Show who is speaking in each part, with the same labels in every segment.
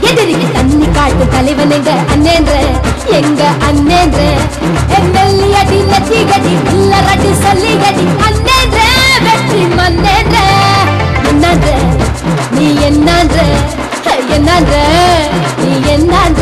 Speaker 1: எதிரிக்கு தண்ணி காட்டு தலைவன் எங்க அண்ணேன்ற எங்க அண்ணேன்ற எம்எல்ஏ அடி நெத்தி கடி பில்லரடி சொல்லி கடி அண்ணேன்ற வெற்றி மண்ணேன்ற என்னான்ற நீ என்னான்ற என்னான்ற நீ என்னான்ற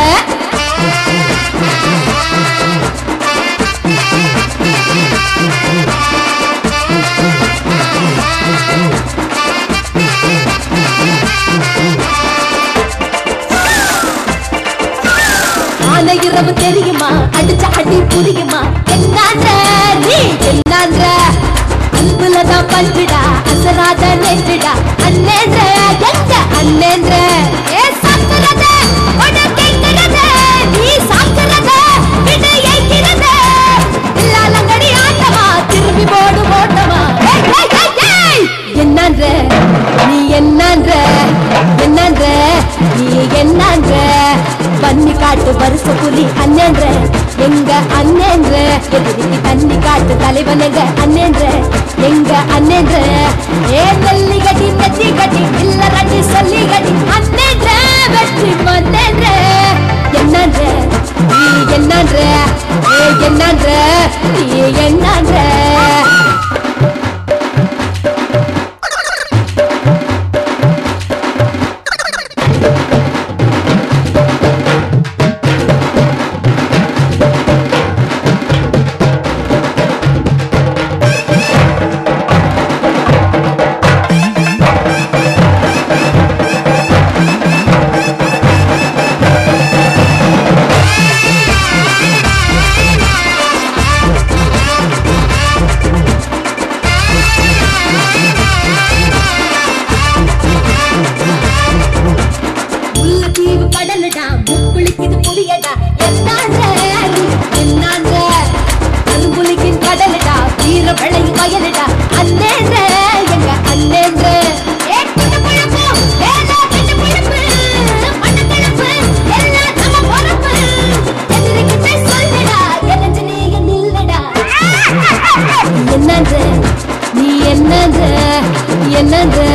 Speaker 1: ஆன இரவு தெரியுமா அடிச்ச அடி புரியுமா என்னான்ற நீ என்னான்ற அன்புலதான் பண்பிடா அசராத நெஞ்சிடா அண்ணேன்ற எங்க அண்ணேன்ற ஏ சாக்குறத உட கேட்கிறத நீ சாக்குறத விடு ஏய்க்கிறத இல்லாலங்கடி ஆட்டமா திரும்பி போடு ஓட்டமா ஏய், ஏய், ஏய், ஏய். என்னான்ற நீ என்னான்ற என்னான்ற நீ என்னான்ற பண்ணி காட்டு வருஷ புலி அண்ணன்ற எங்க அண்ணன்ற எதிரிக்கு தண்ணி காட்டு தலைவன் எங்க அண்ணன்ற எங்க அண்ணன்ற ஏ நெல்லி கட்டி நெத்தி கட்டி இல்ல கட்டி சொல்லி கட்டி அண்ணன்ற வெற்றி மண்ணன்ற என்னன்ற நீ என்னன்ற ஏ என்னன்ற நீ என்னன்ற முல்லைத்தீவு கடலுடா முக்குளிக்குது புளியடா என்னான்ற நீ என்னான்ற கரும்புலிக்கின் கடலுடா வீர விளை வயலுடா அண்ணேன்ற எங்க அண்ணேன்ற ஏ குடமுழப்பு, ஏலா பின்னுமுழுப்பு, மண்ணக்கிழப்பு, எல்லாம் நம்ம பொறுப்பு. எதிரிக்கிட்ட சொல்லுடா, எதிர்த்து நீங்க நில்லுடா. என்னன்ற நீ என்னன்ற என்னன்ற